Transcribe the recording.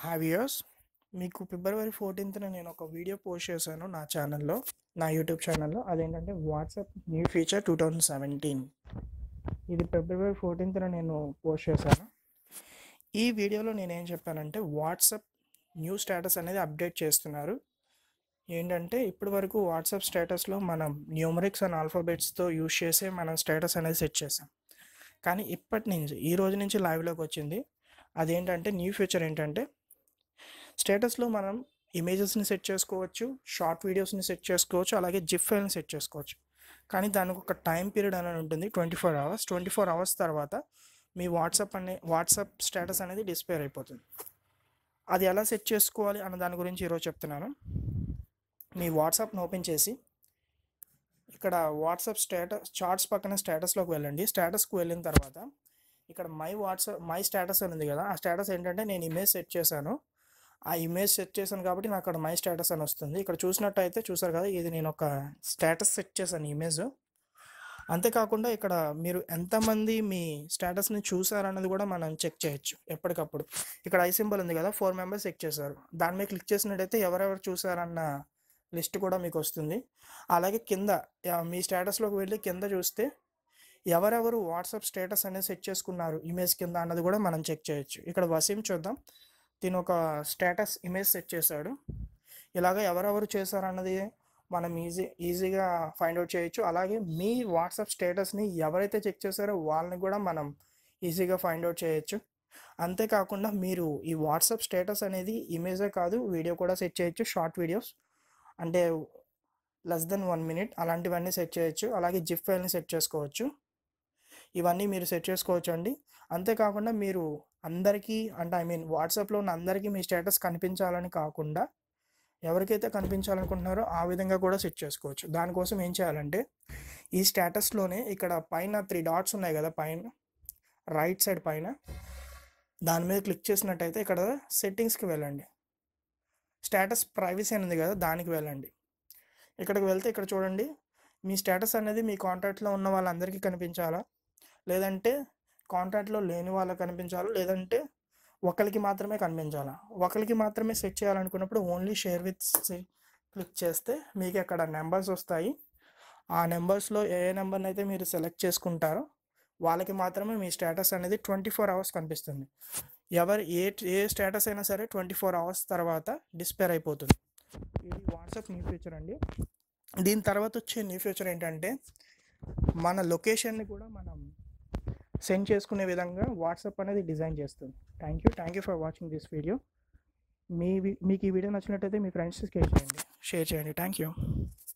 have years మీకు ఫిబ్రవరి ఫోర్టీన్త్న నేను ఒక వీడియో పోస్ట్ చేశాను నా ఛానల్లో నా యూట్యూబ్ ఛానల్లో అదేంటంటే WhatsApp new feature two thousand seventeen ఇది ఫిబ్రవరి ఫోర్టీన్త్న నేను పోస్ట్ చేశాను ఈ వీడియోలో నేను ఏం చెప్పానంటే వాట్సాప్ న్యూ స్టేటస్ అనేది అప్డేట్ చేస్తున్నారు ఏంటంటే ఇప్పటి వరకు వాట్సాప్ స్టేటస్లో మనం న్యూమరిక్స్ అండ్ ఆల్ఫాబెట్స్తో యూజ్ చేసే మనం స్టేటస్ అనేది సెట్ చేసాం కానీ ఇప్పటి నుంచి ఈ రోజు నుంచి లైవ్లోకి వచ్చింది అదేంటంటే న్యూ ఫీచర్ ఏంటంటే స్టేటస్లో మనం ఇమేజెస్ని సెట్ చేసుకోవచ్చు షార్ట్ వీడియోస్ని సెట్ చేసుకోవచ్చు అలాగే జిప్ ఫైల్ని సెట్ చేసుకోవచ్చు కానీ దానికి ఒక టైం పీరియడ్ అనేది ఉంటుంది twenty four hours twenty four hours తర్వాత మీ వాట్సాప్ అనే వాట్సాప్ స్టేటస్ అనేది డిస్ప్లే అయిపోతుంది అది ఎలా సెట్ చేసుకోవాలి అన్న దాని గురించి ఈరోజు చెప్తున్నాను మీ వాట్సాప్ని ఓపెన్ చేసి ఇక్కడ వాట్సాప్ స్టేటస్ చార్ట్స్ పక్కన స్టేటస్లోకి వెళ్ళండి స్టేటస్కి వెళ్ళిన తర్వాత ఇక్కడ మై వాట్సాప్ మై స్టేటస్ అని ఉంది కదా ఆ స్టేటస్ ఏంటంటే నేను ఇమేజ్ సెట్ చేశాను ఆ ఇమేజ్ సెట్ చేశాను కాబట్టి నాకు అక్కడ మై స్టేటస్ అని వస్తుంది ఇక్కడ చూసినట్టయితే చూసారు కదా ఇది నేను ఒక స్టేటస్ సెట్ చేశాను ఇమేజ్ అంతేకాకుండా ఇక్కడ మీరు ఎంతమంది మీ స్టేటస్ని చూసారన్నది కూడా మనం చెక్ చేయొచ్చు ఎప్పటికప్పుడు ఇక్కడ ఐ సింబల్ ఉంది కదా ఫోర్ మెంబర్స్ చెక్ చేశారు దాని మీద క్లిక్ చేసినట్టయితే ఎవరెవరు చూసారన్న లిస్ట్ కూడా మీకు వస్తుంది అలాగే కింద యా- మీ స్టేటస్లోకి వెళ్ళి కింద చూస్తే ఎవరెవరు వాట్సాప్ స్టేటస్ అనేది సెట్ చేసుకున్నారు ఇమేజ్ కింద అన్నది కూడా మనం చెక్ చేయొచ్చు ఇక్కడ వసీం చూద్దాం దీని ఒక స్టేటస్ ఇమేజ్ సెట్ చేశాడు ఇలాగ ఎవరెవరు చేశారన్నది మనం ఈజీ ఈజీగా ఫైండ్ అవుట్ చేయొచ్చు అలాగే మీ వాట్సాప్ స్టేటస్ని ఎవరైతే చెక్ చేశారో వాళ్ళని కూడా మనం ఈజీగా ఫైండ్ అవుట్ చేయొచ్చు అంతేకాకుండా మీరు ఈ వాట్సాప్ స్టేటస్ అనేది ఇమేజే కాదు వీడియో కూడా సెట్ చేయొచ్చు షార్ట్ వీడియోస్ అంటే లెస్ దెన్ వన్ మినిట్ అలాంటివన్నీ సెట్ చేయొచ్చు అలాగే జిప్ ఫైల్ని సెట్ చేసుకోవచ్చు ఇవన్నీ మీరు సెట్ చేసుకోవచ్చు అండి అంతేకాకుండా మీరు అందరికీ అంటే ఐ మీన్ వాట్సాప్లో ఉన్న అందరికీ మీ స్టేటస్ కనిపించాలని కాకుండా ఎవరికైతే కనిపించాలనుకుంటున్నారో ఆ విధంగా కూడా సెట్ చేసుకోవచ్చు దానికోసం ఏం చేయాలంటే ఈ స్టేటస్లోనే ఇక్కడ పైన త్రీ డాట్స్ ఉన్నాయి కదా పైన రైట్ సైడ్ పైన దాని మీద క్లిక్ చేసినట్టయితే ఇక్కడ సెట్టింగ్స్కి వెళ్ళండి స్టేటస్ ప్రైవసీ అని ఉంది కదా దానికి వెళ్ళండి ఇక్కడికి వెళ్తే ఇక్కడ చూడండి మీ స్టేటస్ అనేది మీ కాంటాక్ట్లో ఉన్న వాళ్ళందరికీ కనిపించాలా లేదంటే కాంటాక్ట్లో లేని వాళ్ళకి కనిపించాలా లేదంటే ఒకరికి మాత్రమే కనిపించాలా ఒకరికి మాత్రమే సెట్ చేయాలనుకున్నప్పుడు ఓన్లీ షేర్ విత్ క్లిక్ చేస్తే మీకు అక్కడ నెంబర్స్ వస్తాయి ఆ నెంబర్స్లో ఏ ఏ నెంబర్ని అయితే మీరు సెలెక్ట్ చేసుకుంటారో వాళ్ళకి మాత్రమే మీ స్టేటస్ అనేది ట్వంటీ ఫోర్ అవర్స్ కనిపిస్తుంది ఎవరు ఏ ఏ స్టేటస్ అయినా సరే ట్వంటీ ఫోర్ అవర్స్ తర్వాత డిస్పేర్ అయిపోతుంది ఇది వాట్సాప్ న్యూ ఫీచర్ అండి దీని తర్వాత వచ్చే న్యూ ఫీచర్ ఏంటంటే మన లొకేషన్ని కూడా మనం సెండ్ చేసుకునే విధంగా వాట్సాప్ అనేది డిజైన్ చేస్తుంది thank you thank you for watching this video మీ వి- మీకు ఈ వీడియో నచ్చినట్టయితే మీ ఫ్రెండ్స్కి షేర్ చేయండి షేర్ చేయండి థ్యాంక్ యూ